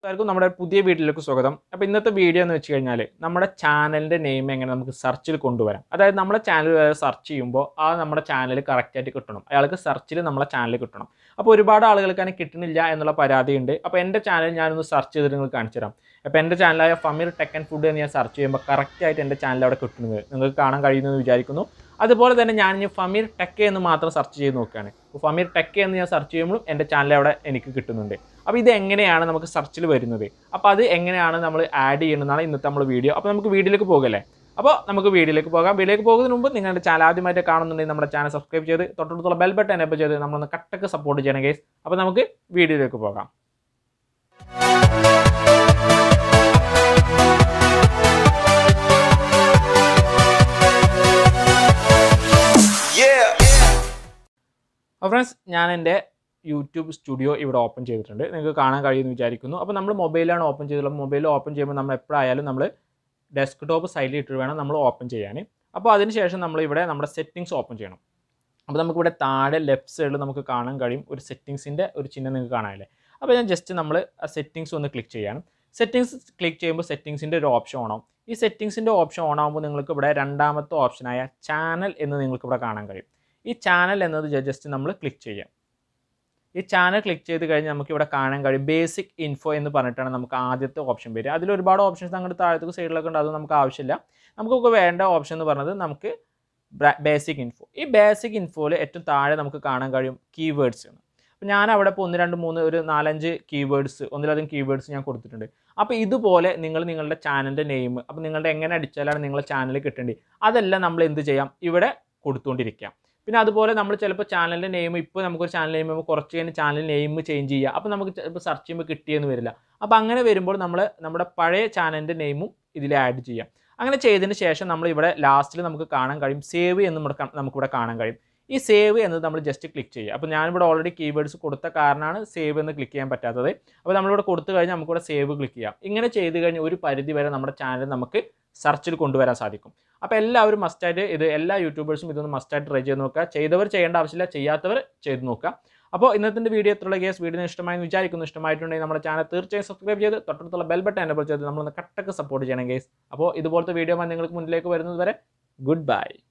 എല്ലാവർക്കും നമ്മുടെ പുതിയ വീട്ടിലേക്ക് സ്വാഗതം അപ്പോൾ ഇന്നത്തെ വീഡിയോ എന്ന് വെച്ച് കഴിഞ്ഞാൽ നമ്മുടെ ചാനലിൻ്റെ നെയിം എങ്ങനെ നമുക്ക് സെർച്ചിൽ കൊണ്ടുവരാം അതായത് നമ്മുടെ ചാനൽ സെർച്ച് ചെയ്യുമ്പോൾ ആ നമ്മുടെ ചാനൽ കറക്റ്റായിട്ട് കിട്ടണം അയാൾക്ക് സെർച്ചിൽ നമ്മളെ ചാനൽ കിട്ടണം അപ്പോൾ ഒരുപാട് ആളുകൾക്ക് അതിന് കിട്ടുന്നില്ല എന്നുള്ള പരാതിയുണ്ട് അപ്പോൾ എൻ്റെ ചാനൽ ഞാനൊന്ന് സെർച്ച് ചെയ്തിട്ട് നിങ്ങൾക്ക് കാണിച്ചു തരാം അപ്പോൾ എൻ്റെ ചാനലായ ഫമീർ ടെക് ആൻഡ് ഫുഡ് എന്ന് ഞാൻ സെർച്ച് ചെയ്യുമ്പോൾ കറക്റ്റായിട്ട് എൻ്റെ ചാനൽ അവിടെ കിട്ടുന്നത് നിങ്ങൾക്ക് കാണാൻ കഴിയുമെന്ന് വിചാരിക്കുന്നു അതുപോലെ തന്നെ ഞാൻ ഇനി ഫമീർ ടെക് എന്ന് മാത്രം സെർച്ച് ചെയ്ത് നോക്കുകയാണ് അപ്പോൾ ഫമീർ ടെക് എന്ന് ഞാൻ സെർച്ച് ചെയ്യുമ്പോഴും എൻ്റെ ചാനൽ അവിടെ എനിക്ക് കിട്ടുന്നുണ്ട് അപ്പോൾ ഇത് എങ്ങനെയാണ് നമുക്ക് സെർച്ചിൽ വരുന്നത് അപ്പോൾ അത് എങ്ങനെയാണ് നമ്മൾ ആഡ് ചെയ്യുന്നതാണ് ഇന്നത്തെ നമ്മൾ വീഡിയോ അപ്പോൾ നമുക്ക് വീഡിയോയിലേക്ക് പോകല്ലേ അപ്പോൾ നമുക്ക് വീഡിയോയിലേക്ക് പോകാം വീഡിയോയിലേക്ക് പോകുന്നതിന് മുമ്പ് നിങ്ങളുടെ ചാനൽ ആദ്യമായിട്ട് കാണുന്നുണ്ടെങ്കിൽ നമ്മുടെ ചാനൽ സബ്സ്ക്രൈബ് ചെയ്ത് തൊട്ടടുത്തുള്ള ബെൽ ബട്ടൺ എനേബിൾ ചെയ്ത് നമ്മളൊന്ന് കട്ടക്ക് സപ്പോർട്ട് ചെയ്യണം ഗൈസ് അപ്പോൾ നമുക്ക് വീഡിയോയിലേക്ക് പോകാം Yeah. അപ്പോൾ ഫ്രണ്ട്സ് ഞാൻ എൻ്റെ യൂട്യൂബ് സ്റ്റുഡിയോ ഇവിടെ ഓപ്പൺ ചെയ്തിട്ടുണ്ട് നിങ്ങൾക്ക് കാണാൻ കഴിയുമെന്ന് വിചാരിക്കുന്നു അപ്പോൾ നമ്മൾ മൊബൈലാണ് ഓപ്പൺ ചെയ്തിട്ടുള്ളത് മൊബൈൽ ഓപ്പൺ ചെയ്യുമ്പോൾ നമ്മൾ എപ്പോഴായാലും നമ്മൾ ഡെസ്ക്ടോപ്പ് സൈഡിൽ ഇട്ടിട്ട് വേണം നമ്മൾ ഓപ്പൺ ചെയ്യാൻ അപ്പോൾ അതിനുശേഷം നമ്മൾ ഇവിടെ നമ്മുടെ സെറ്റിങ്സ് ഓപ്പൺ ചെയ്യണം അപ്പോൾ നമുക്കിവിടെ താഴെ ലെഫ്റ്റ് സൈഡിൽ നമുക്ക് കാണാൻ കഴിയും ഒരു സെറ്റിങ്സിൻ്റെ ഒരു ചിഹ്നം നിങ്ങൾക്ക് കാണാനില്ലേ അപ്പോൾ ഞാൻ ജസ്റ്റ് നമ്മൾ ആ സെറ്റിങ്സ് ഒന്ന് ക്ലിക്ക് ചെയ്യണം സെറ്റിങ്സ് ക്ലിക്ക് ചെയ്യുമ്പോൾ സെറ്റിങ്സിൻ്റെ ഒരു ഓപ്ഷൻ ഓണാവും ഈ സെറ്റിങ്സിൻ്റെ ഓപ്ഷൻ ഓൺ ആകുമ്പോൾ നിങ്ങൾക്ക് ഇവിടെ രണ്ടാമത്തെ ഓപ്ഷനായ ചാനൽ എന്ന് നിങ്ങൾക്ക് ഇവിടെ കാണാൻ കഴിയും ഈ ചാനൽ എന്നത് ജസ്റ്റ് നമ്മൾ ക്ലിക്ക് ചെയ്യാം ഈ ചാനൽ ക്ലിക്ക് ചെയ്ത് കഴിഞ്ഞാൽ നമുക്ക് ഇവിടെ കാണാൻ കഴിയും ബേസിക് ഇൻഫോ എന്ന് പറഞ്ഞിട്ടാണ് നമുക്ക് ആദ്യത്തെ ഓപ്ഷൻ വരിക അതിൽ ഒരുപാട് ഓപ്ഷൻസ് അങ്ങോട്ട് താഴത്തേക്ക് സൈഡിലൊക്കെ ഉണ്ട് അത് നമുക്ക് ആവശ്യമില്ല നമുക്കൊക്കെ വേണ്ട ഓപ്ഷൻ എന്ന് പറഞ്ഞത് നമുക്ക് ബേസിക് ഇൻഫോ ഈ ബേസിക് ഇൻഫോയിൽ ഏറ്റവും താഴെ നമുക്ക് കാണാൻ കഴിയും കീവേഡ്സ് ആണ് അപ്പോൾ ഞാൻ അവിടെ ഇപ്പോൾ ഒന്ന് രണ്ട് മൂന്ന് ഒരു നാലഞ്ച് കീവേഡ്സ് ഒന്നിലധികം കീവേഡ്സ് ഞാൻ കൊടുത്തിട്ടുണ്ട് അപ്പോൾ ഇതുപോലെ നിങ്ങൾ നിങ്ങളുടെ ചാനലിൻ്റെ നെയിം അപ്പോൾ നിങ്ങളുടെ എങ്ങനെ അടിച്ചാലാണ് നിങ്ങളുടെ ചാനൽ കിട്ടേണ്ടത് അതെല്ലാം നമ്മൾ എന്ത് ചെയ്യാം ഇവിടെ കൊടുത്തുകൊണ്ടിരിക്കാം പിന്നെ അതുപോലെ നമ്മൾ ചിലപ്പോൾ ചാനലിൻ്റെ നെയിം ഇപ്പോൾ നമുക്കൊരു ചാനൽ നെയിം കുറച്ച് കഴിഞ്ഞ് ചാനൽ നെയിം ചേഞ്ച് ചെയ്യുക അപ്പോൾ നമുക്ക് ചിലപ്പോൾ സെർച്ച് ചെയ്യുമ്പോൾ കിട്ടിയെന്ന് വരില്ല അപ്പോൾ അങ്ങനെ വരുമ്പോൾ നമ്മൾ നമ്മുടെ പഴയ ചാനലിൻ്റെ നെയിമും ഇതിൽ ആഡ് ചെയ്യാം അങ്ങനെ ചെയ്തതിന് ശേഷം നമ്മൾ ഇവിടെ ലാസ്റ്റിൽ നമുക്ക് കാണാൻ കഴിയും സേവ് എന്ന് നമ്മുടെ ക- നമുക്കിവിടെ കാണാൻ കഴിയും ഈ സേവ് എന്നത് നമ്മൾ ജസ്റ്റ് ക്ലിക്ക് ചെയ്യുക അപ്പോൾ ഞാനിവിടെ ഓൾറെഡി കീവേഡ്സ് കൊടുത്ത കാരണമാണ് സേവ് എന്ന് ക്ലിക്ക് ചെയ്യാൻ പറ്റാത്തത് അപ്പോൾ നമ്മളിവിടെ കൊടുത്തു കഴിഞ്ഞാൽ നമുക്കിവിടെ സേവ് ക്ലിക്ക് ചെയ്യാം ഇങ്ങനെ ചെയ്ത് കഴിഞ്ഞാൽ ഒരു പരിധി വരെ നമ്മുടെ ചാനൽ നമുക്ക് സെർച്ചിൽ കൊണ്ടുവരാൻ സാധിക്കും അപ്പോൾ എല്ലാവരും മസ്റ്റായിട്ട് ഇത് എല്ലാ യൂട്യൂബേഴ്സും ഇതൊന്ന് മസ്റ്റായിട്ട് ട്രൈ ചെയ്ത് നോക്കുക ചെയ്തവർ ചെയ്യേണ്ട ആവശ്യമില്ല ചെയ്യാത്തവർ ചെയ്ത് നോക്കുക അപ്പോൾ ഇന്നത്തെ വീഡിയോ എത്രയുള്ള കേസ് വീഡിയോ ഇഷ്ടമായി വിചാരിക്കുന്നു ഇഷ്ടമായിട്ടുണ്ടെങ്കിൽ നമ്മുടെ ചാനൽ തീർച്ചയായും സബ്സ്ക്രൈബ് ചെയ്ത് തൊട്ടടുത്തുള്ള ബെൽ ബട്ടൺ എനേബിൾ ചെയ്ത് നമ്മളൊന്ന് കട്ടക്ക് സപ്പോർട്ട് ചെയ്യണം കേസ് അപ്പോൾ ഇതുപോലത്തെ വീഡിയോ നിങ്ങൾക്ക് മുന്നിലേക്ക് വരുന്നത് വരെ ഗുഡ് ബൈ